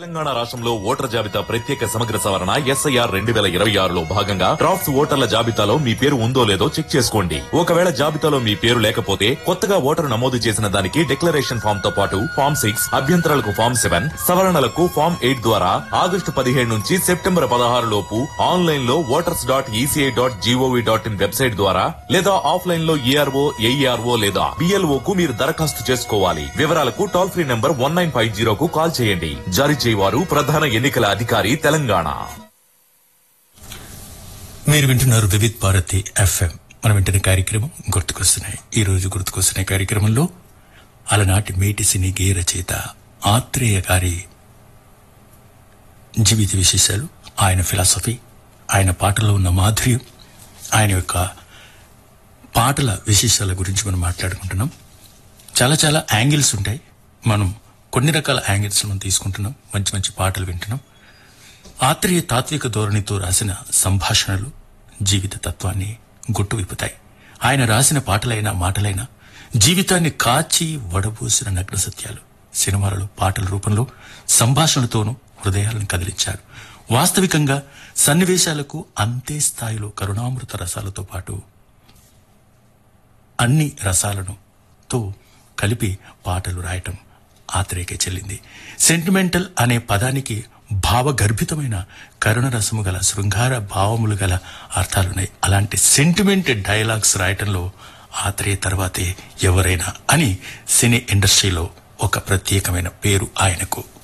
తెలంగాణ రాష్ట్రంలో ఓటర్ జాబితా ప్రత్యేక సమగ్ర సవరణ ఎస్ఐఆర్ రెండు వేల ఇరవై ఆరులో భాగంగా డ్రాఫ్ట్స్ ఓటర్ల జాబితాలో మీ పేరు ఉందో లేదో చెక్ చేసుకోండి ఒకవేళ జాబితాలో మీ పేరు లేకపోతే కొత్తగా ఓటరు నమోదు చేసిన దానికి డిక్లరేషన్ ఫామ్ తో పాటు ఫామ్ సిక్స్ అభ్యంతరాలకు ఫామ్ సెవెన్ సవరణలకు ఫామ్ ఎయిట్ ద్వారా ఆగస్టు పదిహేడు నుంచి సెప్టెంబర్ పదహారు లోపు ఆన్లైన్ లో voters dot ECI dot G O V dot in website ద్వారా లేదా ఆఫ్లైన్ లో ఈఆర్ఓ ఏఈఆర్ఓ లేదా బిఎల్ఓ కు మీరు దరఖాస్తు చేసుకోవాలి వివరాలకు toll free number one nine five జీరోకు కాల్ చేయండి జారీ చేయవారు ప్రధాన ఎన్నికల అధికారి తెలంగాణ మీరు వింటున్నారు వివిధ్ భారతి ఎఫ్ఎం మనం వింటున్న కార్యక్రమం గుర్తుకొస్తున్నాయి ఈ రోజు గుర్తుకొస్తున్నాయి కార్యక్రమంలో అలనాటి మేటి సినీ గేయ రచయిత ఆత్రేయ గారి జీవిత విశేషాలు ఆయన ఫిలాసఫీ ఆయన పాటలో ఉన్న మాధుర్యం ఆయన యొక్క పాటల విశేషాల గురించి మనం మాట్లాడుకుంటున్నాం చాలా చాలా యాంగిల్స్ ఉంటాయి మనం కొన్ని రకాల యాంగిల్స్ మనం తీసుకుంటున్నాం మంచి మంచి పాటలు వింటున్నాం ఆత్రేయ తాత్విక ధోరణితో రాసిన సంభాషణలు జీవిత తత్వాన్ని గుట్టు విప్పుతాయి ఆయన రాసిన పాటలైనా మాటలైనా జీవితాన్ని కాచి వడబోసిన నగ్న సత్యాలు సినిమాలలో పాటల రూపంలో సంభాషణలతోనూ హృదయాలను కదిలించారు వాస్తవికంగా సన్నివేశాలకు అంతే స్థాయిలో కరుణామృత రసాలతో పాటు అన్ని రసాలను తో కలిపి పాటలు రాయటం ఆత్రేయకే చెల్లింది సెంటిమెంటల్ అనే పదానికి భావగర్భితమైన కరుణ రసము గల శృంగార భావములు గల అర్థాలున్నాయి అలాంటి సెంటిమెంట్ డైలాగ్స్ రాయటంలో ఆత్రేయ తర్వాతే ఎవరైనా అని సినీ ఇండస్ట్రీలో ఒక ప్రత్యేకమైన పేరు ఆయనకు